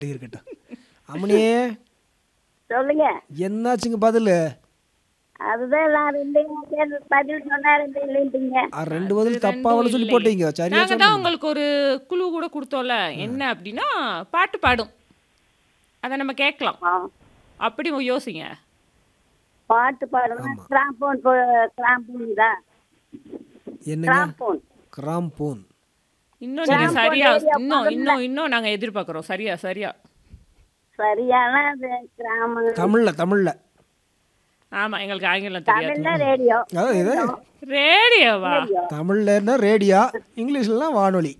இருக்கட்டும் அம்மனியே சொல்லுங்க என்னாச்சுங்க பதில் அதுதான் நான் ரெண்டு பேர் பதில் சொன்னா ரெண்டு இல்லைன்றீங்க ரெண்டு பதில் தப்பாவல சொல்லி போட்டீங்க சரியா நாங்க தான் உங்களுக்கு ஒரு குழு கூட கொடுத்தோம்ல என்ன அப்படின்னா பாட்டு பாடும் அதை நம்ம கேட்கலாம் ஆ. அப்படி யோசிங்க பாட்டு பாடுறேன் கிராம்போன் கிராம்போன் தான் என்னங்க கிராம்போன் கிராம்போன் இன்னும் நீங்க சரியா இன்னும் இன்னும் இன்னும் நாங்க எதிர்பார்க்கறோம் சரியா சரியா சரியான அது கிராம தமிழ்ல தமிழ்ல ஆமா எங்களுக்கு ஆங்கிலம் தெரியாது தமிழ்ல ரேடியோ அதான் இது ரேடியோவா தமிழ்லன்னா ரேடியா இங்கிலீஷ்லாம் வானொலி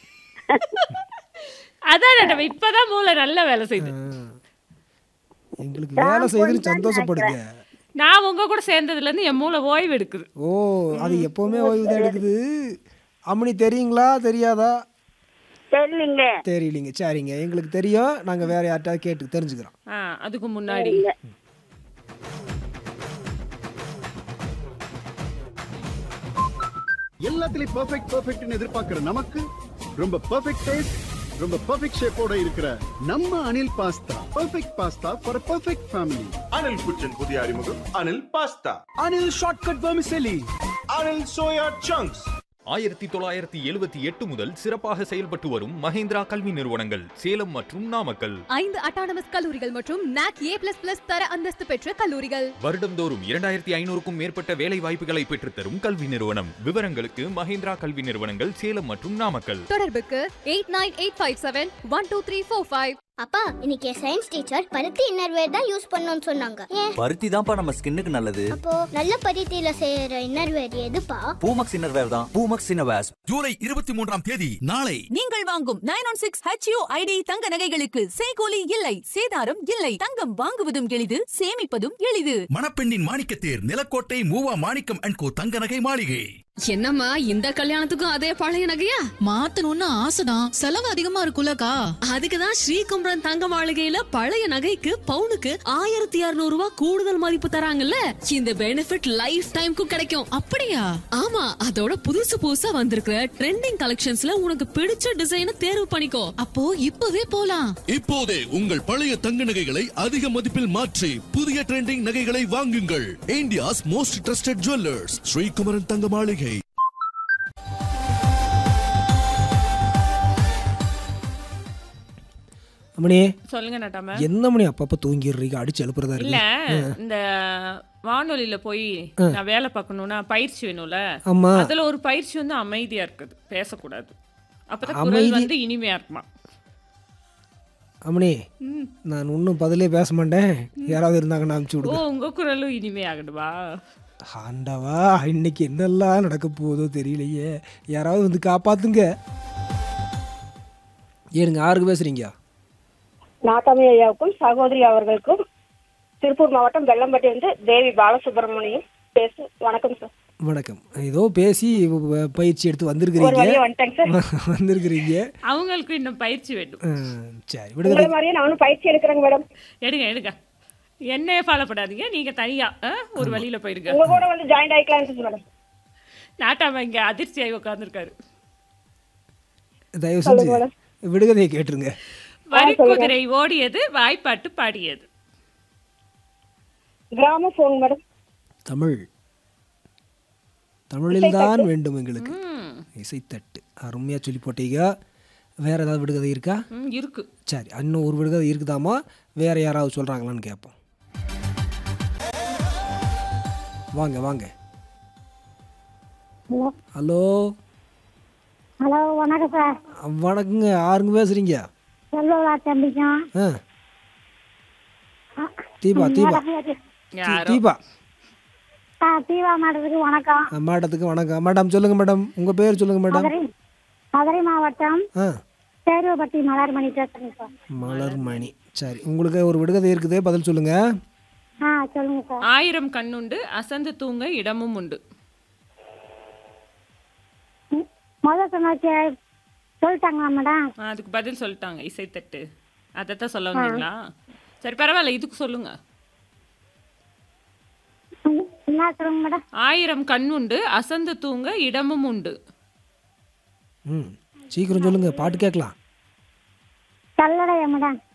அதான் நம்ம இப்பதான் மூளை நல்ல வேலை செய்யுது ஆ. எங்களுக்கு வேலை செய்யுதுன்னு சந்தோஷப்படுங்க நான் உங்க கூட சேர்ந்ததுல இருந்து என் மூளை ஓய்வு எடுக்குது ஓ அது எப்பவுமே ஓய்வு தான் எடுக்குது அம்மனி தெரியுங்களா தெரியாதா தெரியலீங்க தெரியலிங்க சரிங்க எங்களுக்கு தெரியும் நாங்க வேற யார்கிட்டயாவது கேட்டு தெரிஞ்சுக்கிறோம் ஆ அதுக்கு முன்னாடி எல்லாத்துலயும் பெர்ஃபெக்ட் பெர்ஃபெக்ட்னு எதிர்பார்க்கிற நமக்கு ரொம்ப பெர்ஃபெக்ட் டேஸ்ட் ரொம்ப பெர்ஃபெக்ட் ஷேப்போட இருக்கிற நம்ம Anil pasta perfect pasta for perfect family Anil kitchen புதிய அறிமுகம் Anil pasta Anil shortcut vermicelli Anil soya chunks ஆயிரத்தி தொள்ளாயிரத்தி எழுபத்தி எட்டு முதல் சிறப்பாக செயல்பட்டு வரும் மஹேந்திரா கல்வி நிறுவனங்கள் சேலம் மற்றும் நாமக்கல் ஐந்து அட்டானமஸ் கல்லூரிகள் மற்றும் நாக் ஏ பிளஸ் பிளஸ் தர அந்தஸ்து பெற்ற கல்லூரிகள் வருடம்தோறும் இரண்டாயிரத்தி ஐநூறுக்கும் மேற்பட்ட வேலை வாய்ப்புகளை பெற்றுத்தரும் கல்வி நிறுவனம் விவரங்களுக்கு மஹேந்திரா கல்வி நிறுவனங்கள் சேலம் மற்றும் நாமக்கல் தொடர்புக்கு eight nine eight five seven one two three four five அப்பா இன்னைக்கு சயின்ஸ் டீச்சர் பருத்தி இன்னர்வேர் தான் யூஸ் பண்ணணும்னு சொன்னாங்க ஏன் பருத்தி தான்ப்பா நம்ம ஸ்கின்னுக்கு நல்லது அப்போ நல்ல பருத்தியில செய்யற இன்னர்வேர் எதுப்பா பூமக்ஸ் இன்னர்வேர் தான் பூமக்ஸ் இன்னர்வேர்ஸ் ஜூலை இருபத்தி மூன்றாம் தேதி நாளை நீங்கள் வாங்கும் nine one six H U ID தங்க நகைகளுக்கு செய்கூலி இல்லை சேதாரம் இல்லை தங்கம் வாங்குவதும் எளிது சேமிப்பதும் எளிது மணப்பெண்ணின் மாணிக்கத்தேர் நிலக்கோட்டை மூவா மாணிக்கம் அண்ட் கோ தங்க நகை மாளிகை என்னம்மா இந்த கல்யாணத்துக்கும் அதே பழைய நகையா மாத்தணும்னு ஆசைதான் செலவு அதிகமா இருக்கும்லக்கா அதுக்குதான் ஸ்ரீகுமரன் தங்க மாளிகையில பழைய நகைக்கு பவுனுக்கு ஆயிரத்தி இருநூறு ரூபாய் கூடுதல் மதிப்பு தராங்கல்ல இந்த பெனிஃபிட் லைஃப் டைம்க்கும் கிடைக்கும் அப்படியா ஆமா அதோட புதுசு புதுசா வந்திருக்கிற ட்ரெண்டிங் கலெக்ஷன்ஸ்ல உனக்கு பிடிச்ச டிசைனை தேர்வு பண்ணிக்கோ அப்போ இப்பவே போலாம் இப்போதே உங்கள் பழைய தங்க நகைகளை அதிக மதிப்பில் மாற்றி புதிய ட்ரெண்டிங் நகைகளை வாங்குங்கள் India's most trusted jewellers Srikumaran Thanga Maligai அம்மனி சொல்லுங்க நட்டாம என்ன மணி அப்பப்ப தூங்கிடுறீங்க அடிச்சு எழுப்புறதா இல்ல இருக்கு இந்த வானொலியில போய் நான் வேலை பார்க்கணும்னா பயிற்சி வேணும்ல ஆமா அதுல ஒரு பயிற்சி வந்து அமைதியா இருக்குது பேசக்கூடாது அப்பதான் குரல் அமைதி- வந்து இனிமையா இருக்குமா அம்மனி நான் இன்னும் பதிலே பேச மாட்டேன் யாராவது இருந்தாங்கன்னு அனுப்பிச்சு ஓ விடுங்க உங்க குரலும் இனிமையாகணுமா ஆண்டவா இன்னைக்கு என்னெல்லாம் நடக்க போதோ தெரியலையே யாராவது வந்து காப்பாத்துங்க ஏனுங்க யாருக்கு பேசுறீங்க நாட்டாமி ஐயாவுக்கும் சகோதரி அவர்களுக்கும் திருப்பூர் மாவட்டம் வெள்ளம்பட்டி வந்து தேவி பாலசுப்ரமணியம் பேசு வணக்கம் சார் வணக்கம் ஏதோ பேசி வ- பயிற்சி எடுத்து ஒரு வந்திருக்கிறீங்க வழியா வந்துட்டேங்க சார் வந்திருக்கிறீங்க அவங்களுக்கு இன்னும் பயிற்சி வேண்டும் ஆ, சரி விடுங்க உங்களை மாதிரியே நானும் பயிற்சி எடுக்கிறேங்க மேடம் எடுங்க எடுங்க என்னைய ஃபாலோ பண்ணாதீங்க நீங்க தனியா ஆ, ஒரு வழியில போயிருங்க உங்க கூட வந்து ஜாயின் ஆயிக்கலாம் மேடம் நாட்டாம இங்க அதிர்ச்சியாகி உட்காந்துருக்காரு தயவு செஞ்சு விடுகதையை கேட்டுருங்க வரிக்குதிரை ஓடியது வாய்ப்பாட்டு பாடியது கிராம போன் மேடம் தமிழ் தமிழில்தான் வேண்டும் எங்களுக்கு ம், இசைத்தட்டு அருமையாக சொல்லி போட்டீங்க வேற ஏதாவது விடுகதை இருக்கா ம், இருக்கு சரி இன்னும் ஒரு விடுகதை இருக்குதாமா வேற யாராவது சொல்றாங்களான்னு கேட்போம் வாங்க வாங்க ஹலோ ஹலோ வணக்கம் சார் வணக்கங்க யாருங்க பேசுறீங்க செல்வா தம்பிக்கும் ஆ தீபா தீபா தீ- யாரோ தீபா தீவா மேடத்துக்கு வணக்கம் ஆ, மேடத்துக்கு வணக்கம் மேடம் சொல்லுங்க மேடம் உங்க பேர் சொல்லுங்க மேடம் மதுரை மதுரை மாவட்டம் ஆ சேருவப்பட்டி மலர்மணி பேசுறேங்க சார் மலர்மணி சரி உங்களுக்கு ஒரு விடுகதை இருக்குது பதில் சொல்லுங்க ஆ சொல்லுங்க சார் ஆயிரம் கண்ணுண்டு அசந்து தூங்க இடமும் உண்டு முதல் சொன்ன சொல்லிட்டாங்களா மேடம் ஆ, அதுக்கு பதில் சொல்லிட்டாங்க இசைத்தட்டு அதைத்தான் சொல்ல வந்தீங்களா சரி பரவாயில்ல இதுக்கு சொல்லுங்க என்ன சொல்லுங்க மேடம் ஆயிரம் கண் உண்டு அசந்து தூங்க இடமும் உண்டு ம் சீக்கிரம் சொல்லுங்க பாட்டு கேட்கலாம் கல்லடையா மேடம்